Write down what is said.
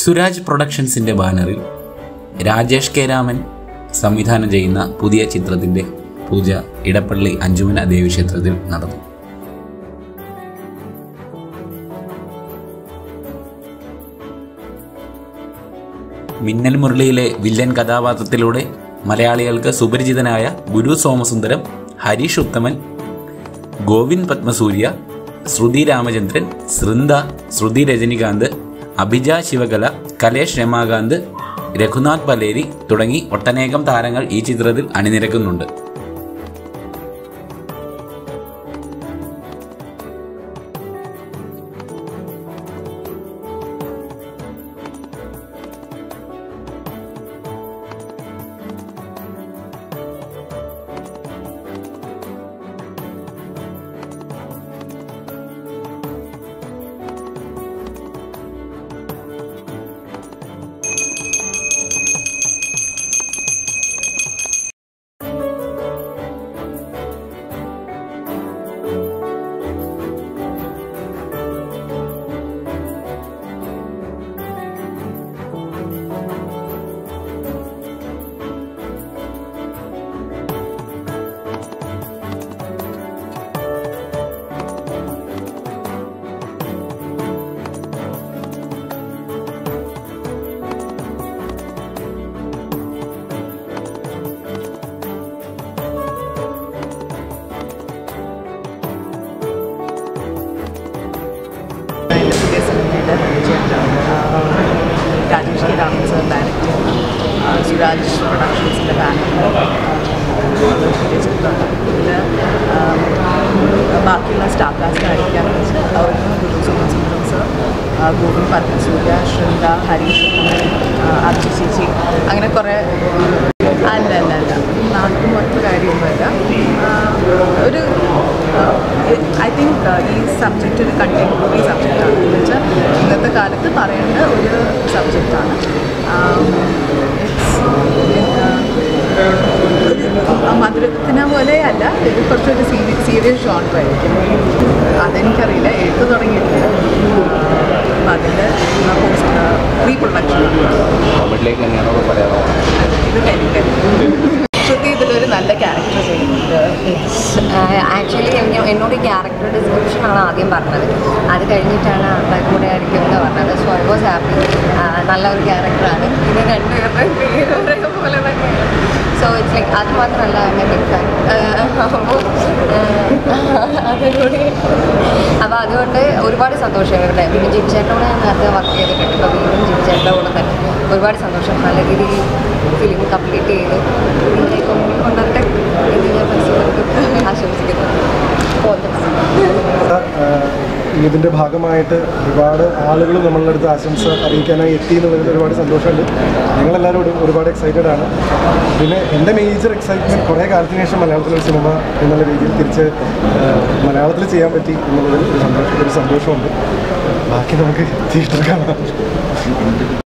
സുരാജ് പ്രൊഡക്ഷൻസിന്റെ ബാനറിൽ രാജേഷ് കെ രാമൻ സംവിധാനം ചെയ്യുന്ന പുതിയ ചിത്രത്തിന്റെ പൂജ ഇടപ്പള്ളി അഞ്ചുമന ദേവീക്ഷേത്രത്തിൽ നടന്നു മിന്നൽ മുരളിയിലെ വില്ലൻ കഥാപാത്രത്തിലൂടെ മലയാളികൾക്ക് സുപരിചിതനായ ഗുരു സോമസുന്ദരം ഹരീഷ് ഉത്തമൻ ഗോവിന്ദ് പത്മസൂര്യ ശ്രുതി രാമചന്ദ്രൻ സൃന്ദ ശ്രുതി രജനികാന്ത് അഭിജ ശിവകല കലേഷ് രമാകാന്ത് രഘുനാഥ് പലേരി തുടങ്ങി ഒട്ടനേകം താരങ്ങൾ ഈ ചിത്രത്തിൽ അണിനിരക്കുന്നുണ്ട് എൻ്റെ പുതിയ സിനിമയുടെ ചേട്ടൻ Rajesh K Raman sir direct Suraj പ്രൊഡക്ഷൻസിൻ്റെ ബാനറിൽ പുതിയ ചിത്രമാണ് ഇതിൽ ബാക്കിയുള്ള സ്റ്റാർ കാസ്റ്റ് അടിക്കാൻ വെച്ച് അവർക്ക് ഗുരു സുമസുന്ദരം സർ ഗോവിന്ദ് പത്മസൂര്യ ശൃംഗ ഹരീഷ് അർജി ചേച്ചി അങ്ങനെ കുറേ അല്ല അല്ല അല്ല നാട്ടിൽ മൊത്തം കാര്യമൊന്നുമല്ല ആ, ഒരു ഐ തിങ്ക് ഈ സബ്ജക്റ്റ് ഒരു കണ്ടംപററി സബ്ജക്റ്റാണ് എന്ന് വെച്ചാൽ ഇന്നത്തെ കാലത്ത് പറയേണ്ട ഒരു സബ്ജക്റ്റാണ് ഒരു മധുരത്തിനെ പോലെ അല്ല ഇത് കുറച്ചൊരു സീരിയസ് സീരിയസ് ജോണർ ആയിരിക്കും അതെനിക്കറിയില്ല എഴുത്ത് തുടങ്ങിയിട്ടില്ല അപ്പം അതിൻ്റെ പോസ്റ്റ് പ്രീ പ്രൊഡക്ഷൻ കോമഡിലേക്ക് തന്നെയാണോ പറയാറോ ഇത് കരിക്കരി ശ്രുതി ഇതിലൊരു നല്ല ക്യാരക്ടർ ചെയ്യുന്നുണ്ട് ആക്ച്വലി എന്നോട് ക്യാരക്ടർ ഡിസ്ക്രിപ്ഷൻ ആണ് ആദ്യം പറഞ്ഞത് അത് കഴിഞ്ഞിട്ടാണ് ആളുടെ കൂടെ ആയിരിക്കും എന്ന് പറഞ്ഞത് സോ ഐ വാസ് ഹാപ്പി നല്ല ഒരു ക്യാരക്ടറാണ് പിന്നെ രണ്ടുപേരുടെ പേര് ഒരേ പോലെ തന്നെയാണ് സോ ഇറ്റ്സ് ലൈക്ക് അത് മാത്രമല്ല എന്നെ ബിഗ് ഫാൻ അപ്പോൾ അതിലൂടെ അപ്പോൾ അതുകൊണ്ട് ഒരുപാട് സന്തോഷം ഇവരുടെ പിന്നെ ജിംചേട്ടനോട് ഞാൻ നേരത്തെ വർക്ക് ചെയ്തിട്ടുണ്ട് ഇപ്പോൾ വീണ്ടും ജിംചേട്ടൻ്റെ കൂടെ തന്നെ ഒരുപാട് സന്തോഷം നല്ല രീതിയിൽ ഫിലിം കംപ്ലീറ്റ് ചെയ്ത് ഇതിലേക്ക് മുന്നിൽ കൊണ്ടുവരട്ടെ എന്ന് ഞാൻ മനസ്സിലാക്കി ആശംസിക്കുന്നു All the best. ഇതിൻ്റെ ഭാഗമായിട്ട് ഒരുപാട് ആളുകൾ നമ്മളുടെ അടുത്ത് ആശംസ അറിയിക്കാനായി എത്തി എന്നുള്ളതിൽ ഒരുപാട് സന്തോഷമുണ്ട് ഞങ്ങളെല്ലാവരോടും ഒരുപാട് എക്സൈറ്റഡ് ആണ് പിന്നെ എൻ്റെ മേജർ എക്സൈറ്റ്മെൻറ്റ് കുറേ കാലത്തിന് ശേഷം മലയാളത്തിലൊരു സിനിമ എന്നുള്ള രീതിയിൽ തിരിച്ച് ആ, മലയാളത്തിൽ ചെയ്യാൻ പറ്റി എന്നുള്ളതിൽ ഒരു സന്തോഷം ഒരു സന്തോഷമുണ്ട് ബാക്കി നമുക്ക് തിയേറ്ററിൽ കാണാം